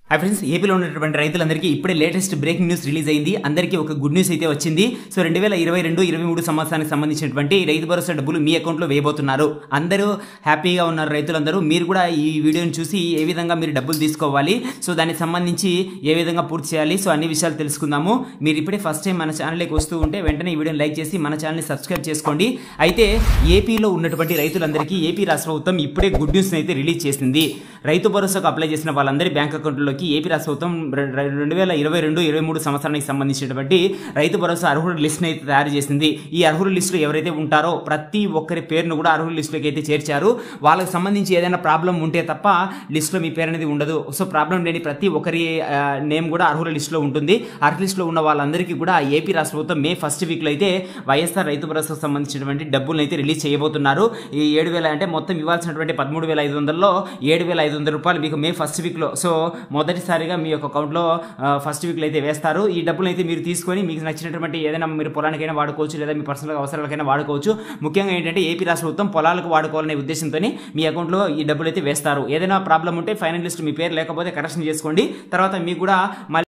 hi friends ఏపీలో ఉన్నటువంటి రైతులందరికీ ఇప్పుడే లేటెస్ట్ బ్రేకింగ్ న్యూస్ రిలీజ్ అయింది అందరికీ ఒక గుడ్ న్యూస్ అయితే వచ్చింది సో రెండు వేల ఇరవై రెండు ఇరవై మూడు సంవత్సరానికి సంబంధించినటువంటి రైతు భరోసా డబ్బులు మీ అకౌంట్లో వేయబోతున్నారు అందరూ హ్యాపీగా ఉన్నారు రైతులందరూ మీరు కూడా ఈ వీడియోని చూసి ఏ విధంగా మీరు డబ్బులు తీసుకోవాలి సో దానికి సంబంధించి ఏ విధంగా పూర్తి చేయాలి సో అన్ని విషయాలు తెలుసుకుందాము మీరు ఇప్పుడే ఫస్ట్ టైం మన ఛానల్కి వస్తూ ఉంటే వెంటనే ఈ వీడియోని లైక్ చేసి మన ఛానల్ని సబ్స్క్రైబ్ చేసుకోండి అయితే ఏపీలో ఉన్నటువంటి రైతులందరికీ ఏపీ రాష్ట్ర ప్రభుత్వం ఇప్పుడే గుడ్ న్యూస్ అయితే రిలీజ్ చేసింది రైతు భరోసాకు అప్లై చేసిన వాళ్ళందరి బ్యాంక్ అకౌంట్లోకి ఏపీ రాష్ట్ర ప్రభుత్వం రె- రె- రెండు వేల ఇరవై రెండు ఇరవై మూడు సంవత్సరానికి సంబంధించినటువంటి రైతు భరోసా అర్హుల లిస్ట్ని అయితే తయారు చేసింది ఈ అర్హుల లిస్టులో ఎవరైతే ఉంటారో ప్రతి ఒక్కరి పేరును కూడా అర్హుల లిస్టులోకి అయితే చేర్చారు వాళ్ళకి సంబంధించి ఏదైనా ప్రాబ్లం ఉంటే తప్ప లిస్టులో మీ పేరు అనేది ఉండదు సో ప్రాబ్లం లేని ప్రతి ఒక్కరి నేమ్ కూడా అర్హుల లిస్టులో ఉంటుంది అర్హుల లిస్టులో ఉన్న వాళ్ళందరికీ కూడా ఏపీ రాష్ట్ర ప్రభుత్వం మే ఫస్ట్ వీక్లో అయితే వైఎస్ఆర్ రైతు భరోసాకు సంబంధించినటువంటి డబ్బులను అయితే రిలీజ్ చేయబోతున్నారు ఈ ఏడు వేల అంటే మొత్తం ఇవ్వాల్సినటువంటి పదమూడు వేల ఐదు వందల్లో ఏడు వేల ఐదు వందల రూపాయలు మీకు మే ఫస్ట్ వీక్లో సో మొదటిసారిగా మీ యొక్క అకౌంట్లో ఫస్ట్ వీక్లో అయితే వేస్తారు ఈ డబ్బులు అయితే మీరు తీసుకొని మీకు నచ్చినటువంటి ఏదైనా మీరు పొలానికైనా వాడుకోవచ్చు లేదా మీ పర్సనల్ అవసరాలకైనా వాడుకోవచ్చు ముఖ్యంగా ఏంటంటే ఏపీ రాష్ట్ర ప్రభుత్వం పొలాలకు వాడుకోవాలనే ఉద్దేశంతో మీ అకౌంట్లో ఈ డబ్బులు అయితే వేస్తారు ఏదైనా ప్రాబ్లం ఉంటే ఫైనల్ లిస్ట్ మీ పేరు లేకపోతే కరెక్షన్ చేసుకోండి తర్వాత మీకు కూడా మళ్ళీ